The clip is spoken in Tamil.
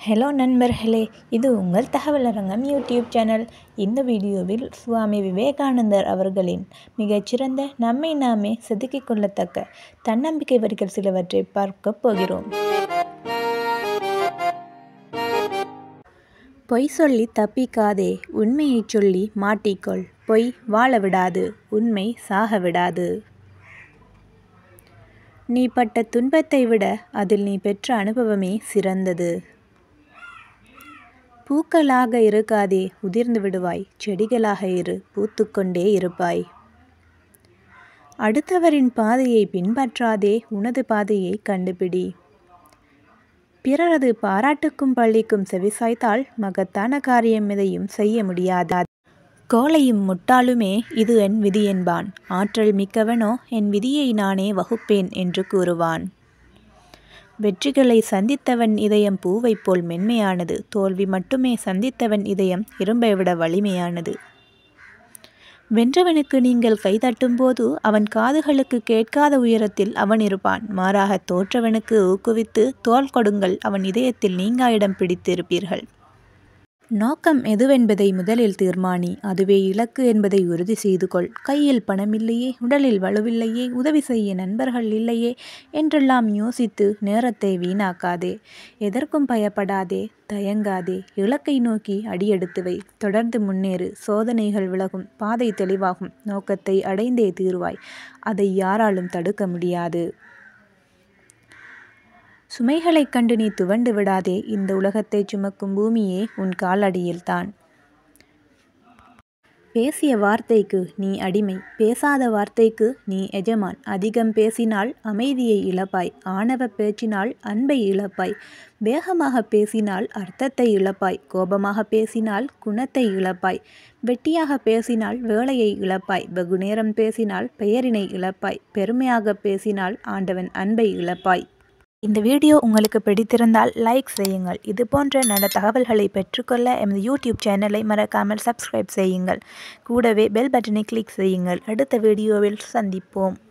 ஹலோ நண்பர்களே இது உங்கள் தகவலரங்கம் யூடியூப் சேனல் இந்த வீடியோவில் சுவாமி விவேகானந்தர் அவர்களின் மிகச்சிறந்த நம்மை நாமே செதுக்கிக் கொள்ளத்தக்க தன்னம்பிக்கை வரிகள் சிலவற்றை பார்க்கப் போகிறோம் பொய் சொல்லி தப்பிக்காதே உண்மையைச் சொல்லி மாட்டிக்கொள் பொய் வாழ விடாது உண்மை சாக விடாது நீ பட்ட துன்பத்தை விட அதில் நீ பெற்ற அனுபவமே சிறந்தது பூக்களாக இருக்காதே உதிர்ந்து விடுவாய் செடிகளாக இரு பூத்துக்கொண்டே இருப்பாய் அடுத்தவரின் பாதையை பின்பற்றாதே உனது பாதையை கண்டுபிடி பிறரது பாராட்டுக்கும் பள்ளிக்கும் செவிசாய்த்தால் மகத்தான காரியம் எதையும் செய்ய முடியாதா கோழையும் முட்டாளுமே இது என் விதி என்பான் ஆற்றல் மிக்கவனோ என் விதியை நானே வகுப்பேன் என்று கூறுவான் வெற்றிகளை சந்தித்தவன் இதயம் பூவைப் போல் மென்மையானது தோல்வி மட்டுமே சந்தித்தவன் இதயம் இரும்பை விட வலிமையானது வென்றவனுக்கு நீங்கள் கைதட்டும்போது அவன் காதுகளுக்கு கேட்காத உயரத்தில் அவன் இருப்பான் மாறாக தோற்றவனுக்கு ஊக்குவித்து தோல் கொடுங்கள் அவன் இதயத்தில் நீங்கா இடம் பிடித்திருப்பீர்கள் நோக்கம் எதுவென்பதை முதலில் தீர்மானி அதுவே இலக்கு என்பதை உறுதி செய்து கொள் கையில் பணமில்லையே உடலில் வலுவில்லையே உதவி செய்ய நண்பர்கள் இல்லையே என்றெல்லாம் யோசித்து நேரத்தை வீணாக்காதே எதற்கும் பயப்படாதே தயங்காதே இலக்கை நோக்கி அடியெடுத்து வை தொடர்ந்து முன்னேறு சோதனைகள் விலகும் பாதை தெளிவாகும் நோக்கத்தை அடைந்தே தீர்வாய் அதை யாராலும் தடுக்க முடியாது சுமைகளைக் கண்டு நீ துவண்டு விடாதே இந்த உலகத்தை சுமக்கும் பூமியே உன் காலடியில்தான் பேசிய வார்த்தைக்கு நீ அடிமை பேசாத வார்த்தைக்கு நீ எஜமான் அதிகம் பேசினால் அமைதியை இழப்பாய் ஆணவ பேச்சினால் அன்பை இழப்பாய் வேகமாக பேசினால் அர்த்தத்தை இழப்பாய் கோபமாக பேசினால் குணத்தை இழப்பாய் வெட்டியாக பேசினால் வேலையை இழப்பாய் வெகுநேரம் பேசினால் பெயரினை இழப்பாய் பெருமையாக பேசினால் ஆண்டவன் அன்பை இழப்பாய் இந்த வீடியோ உங்களுக்கு பிடித்திருந்தால் லைக் செய்யுங்கள் இது போன்ற நல்ல தகவல்களை பெற்றுக்கொள்ள எமது யூடியூப் சேனலை மறக்காமல் சப்ஸ்கிரைப் செய்யுங்கள் கூடவே பெல் பட்டனை கிளிக் செய்யுங்கள் அடுத்த வீடியோவில் சந்திப்போம்